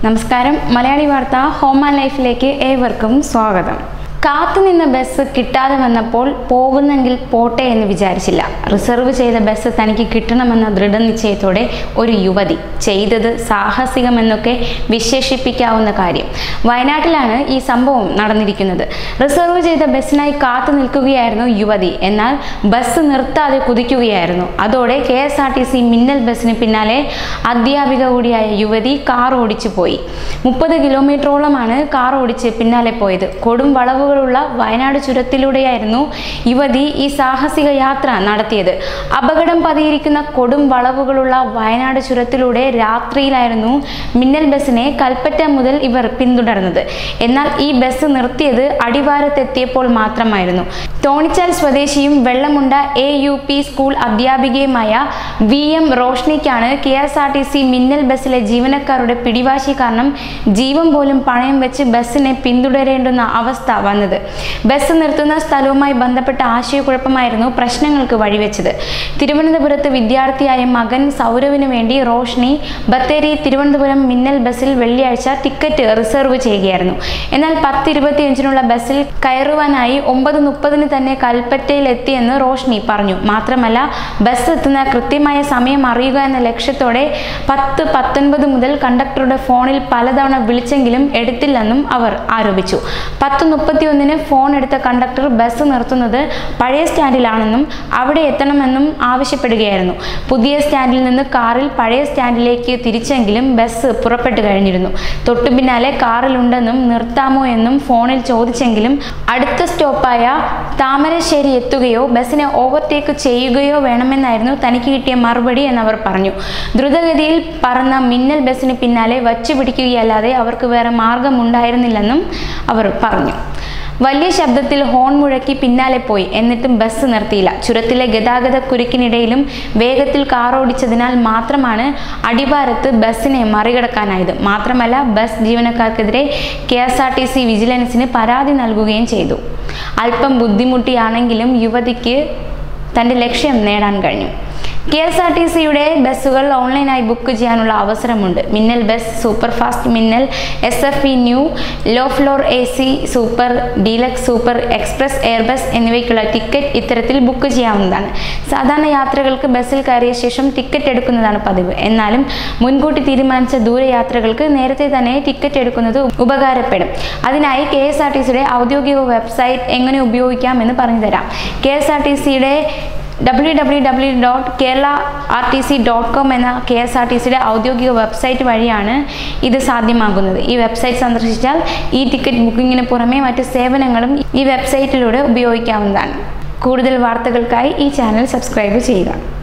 നമസ്കാരം മലയാളി വാർത്ത home and ലൈഫിലേക്ക് ഏവർക്കും സ്വാഗതം കാത്തുനിന്ന ബസ് കിട്ടാതെ വന്നപ്പോൾ പോകുന്നെങ്കിൽ പോട്ടെ എന്ന് വിചാരിച്ചില്ല റിസർവ് ചെയ്ത ബസ് തനിക്ക് കിട്ടണമെന്ന ദൃഢനിശ്ചയത്തോടെ ഒരു യുവതി ചെയ്തത് സാഹസികമെന്നൊക്കെ വിശേഷിപ്പിക്കാവുന്ന കാര്യം വയനാട്ടിലാണ് ഈ സംഭവം നടന്നിരിക്കുന്നത് റിസർവ് ചെയ്ത ബസ്സിനായി കാത്തു നിൽക്കുകയായിരുന്നു യുവതി എന്നാൽ ബസ് നിർത്താതെ കുതിക്കുകയായിരുന്നു അതോടെ K S R T C മിന്നൽ ബസ്സിന് പിന്നാലെ അധ്യാപിക കൂടിയായ യുവതി കാർ ഓടിച്ചു പോയി മുപ്പത് കിലോമീറ്ററോളമാണ് കാർ ഓടിച്ച് പിന്നാലെ പോയത് കൊടും വളവുകളുള്ള വയനാട് ചുരത്തിലൂടെയായിരുന്നു യുവതി ഈ സാഹസിക യാത്ര നടത്തിയത് അപകടം പതിയിരിക്കുന്ന കൊടും വളവുകളുള്ള വയനാട് ചുരത്തിലൂടെ രാത്രിയിലായിരുന്നു മിന്നൽ ബസ്സിനെ കൽപ്പറ്റ മുതൽ ഇവർ പിന്തുടർന്നത് എന്നാൽ ഈ ബസ് നിർത്തിയത് അടിവാരത്തെത്തിയപ്പോൾ മാത്രമായിരുന്നു തോണിച്ചാൽ സ്വദേശിയും Vellamunda A U P school അധ്യാപികയുമായ വി എം റോഷ്നിക്കാണ് K S R T C മിന്നൽ ബസ്സിലെ ജീവനക്കാരുടെ പിടിവാശി കാരണം ജീവൻ പോലും പണയം വെച്ച് ബസ്സിനെ പിന്തുടരേണ്ടുന്ന അവസ്ഥ വന്നത് ബസ് നിർത്തുന്ന സ്ഥലവുമായി ബന്ധപ്പെട്ട ആശയക്കുഴപ്പമായിരുന്നു പ്രശ്നങ്ങൾക്ക് വഴിവെച്ചത് തിരുവനന്തപുരത്ത് വിദ്യാർത്ഥിയായ മകൻ സൗരവിന് വേണ്ടി റോഷ്നി ബത്തേരി തിരുവനന്തപുരം മിന്നൽ ബസ്സിൽ വെള്ളിയാഴ്ച ടിക്കറ്റ് റിസർവ് ചെയ്യുകയായിരുന്നു എന്നാൽ പത്ത് ഇരുപത്തിയഞ്ചിനുള്ള ബസ്സിൽ കയറുവാനായി ഒമ്പത് മുപ്പതിന് തന്നെ കൽപ്പറ്റയിൽ എത്തിയെന്ന് റോഷ്നി പറഞ്ഞു മാത്രമല്ല ബസ് എത്തുന്ന കൃത്യമായ സമയം അറിയുക എന്ന ലക്ഷ്യത്തോടെ പത്ത് പത്തൊൻപത് മുതൽ കണ്ടക്ടറുടെ ഫോണിൽ പലതവണ വിളിച്ചെങ്കിലും എടുത്തില്ലെന്നും അവർ ആരോപിച്ചു പത്ത് മുപ്പത്തിയൊന്നിന് ഫോൺ എടുത്ത കണ്ടക്ടർ ബസ് നിർത്തുന്നത് പഴയ സ്റ്റാൻഡിലാണെന്നും അവിടെ എത്തണമെന്നും ആവശ്യപ്പെടുകയായിരുന്നു പുതിയ സ്റ്റാൻഡിൽ നിന്ന് കാറിൽ പഴയ സ്റ്റാൻഡിലേക്ക് തിരിച്ചെങ്കിലും ബസ് പുറപ്പെട്ടു കഴിഞ്ഞിരുന്നു തൊട്ടു പിന്നാലെ കാറിലുണ്ടെന്നും നിർത്താമോ എന്നും ഫോണിൽ ചോദിച്ചെങ്കിലും അടുത്ത സ്റ്റോപ്പായ താമരശ്ശേരി എത്തുകയോ ബസ്സിനെ ഓവർടേക്ക് ചെയ്യുകയോ വേണമെന്നായിരുന്നു തനിക്ക് കിട്ടിയ മറുപടി എന്നവർ പറഞ്ഞു ദ്രുതഗതിയിൽ പറന്ന മിന്നൽ ബസ്സിന് പിന്നാലെ വച്ചു പിടിക്കുകയല്ലാതെ അവർക്ക് വേറെ മാർഗമുണ്ടായിരുന്നില്ലെന്നും അവർ പറഞ്ഞു വലിയ ശബ്ദത്തിൽ ഹോൺ മുഴക്കി പിന്നാലെ പോയി എന്നിട്ടും ബസ് നിർത്തിയില്ല ചുരത്തിലെ ഗതാഗത കുരുക്കിനിടയിലും വേഗത്തിൽ കാർ ഓടിച്ചതിനാൽ മാത്രമാണ് അടിവാരത്ത് ബസ്സിനെ മറികടക്കാനായത് മാത്രമല്ല ബസ് ജീവനക്കാർക്കെതിരെ K S R T C വിജിലൻസിന് പരാതി നൽകുകയും ചെയ്തു അല്പം ബുദ്ധിമുട്ടിയാണെങ്കിലും യുവതിക്ക് തൻ്റെ ലക്ഷ്യം നേടാൻ കഴിഞ്ഞു കെ എസ് ആർ ടി സിയുടെ ബസ്സുകൾ ഓൺലൈനായി ബുക്ക് ചെയ്യാനുള്ള അവസരമുണ്ട് മിന്നൽ ബസ് സൂപ്പർ ഫാസ്റ്റ് മിന്നൽ S F E new low floor A C super deluxe super express air bus എന്നിവയ്ക്കുള്ള ടിക്കറ്റ് ഇത്തരത്തിൽ ബുക്ക് ചെയ്യാവുന്നതാണ് സാധാരണ യാത്രകൾക്ക് ബസ്സിൽ കയറിയ ശേഷം ടിക്കറ്റ് എടുക്കുന്നതാണ് പതിവ് എന്നാലും മുൻകൂട്ടി തീരുമാനിച്ച ദൂരയാത്രകൾക്ക് നേരത്തെ തന്നെ ടിക്കറ്റ് എടുക്കുന്നത് ഉപകാരപ്പെടും അതിനായി കെ എസ് ആർ ടി സിയുടെ ഔദ്യോഗിക വെബ്സൈറ്റ് എങ്ങനെ ഉപയോഗിക്കാമെന്ന് പറഞ്ഞു തരാം കെ എസ് ആർ ടി സിയുടെ W W W dot Kerala R T C dot com എന്ന കെ എസ് ആർ ടി സിയുടെ ഔദ്യോഗിക വെബ്സൈറ്റ് വഴിയാണ് ഇത് സാധ്യമാകുന്നത് ഈ വെബ്സൈറ്റ് സന്ദർശിച്ചാൽ ഈ ടിക്കറ്റ് ബുക്കിങ്ങിന് പുറമെ മറ്റ് സേവനങ്ങളും ഈ വെബ്സൈറ്റിലൂടെ ഉപയോഗിക്കാവുന്നതാണ് കൂടുതൽ വാർത്തകൾക്കായി ഈ ചാനൽ സബ്സ്ക്രൈബ് ചെയ്യുക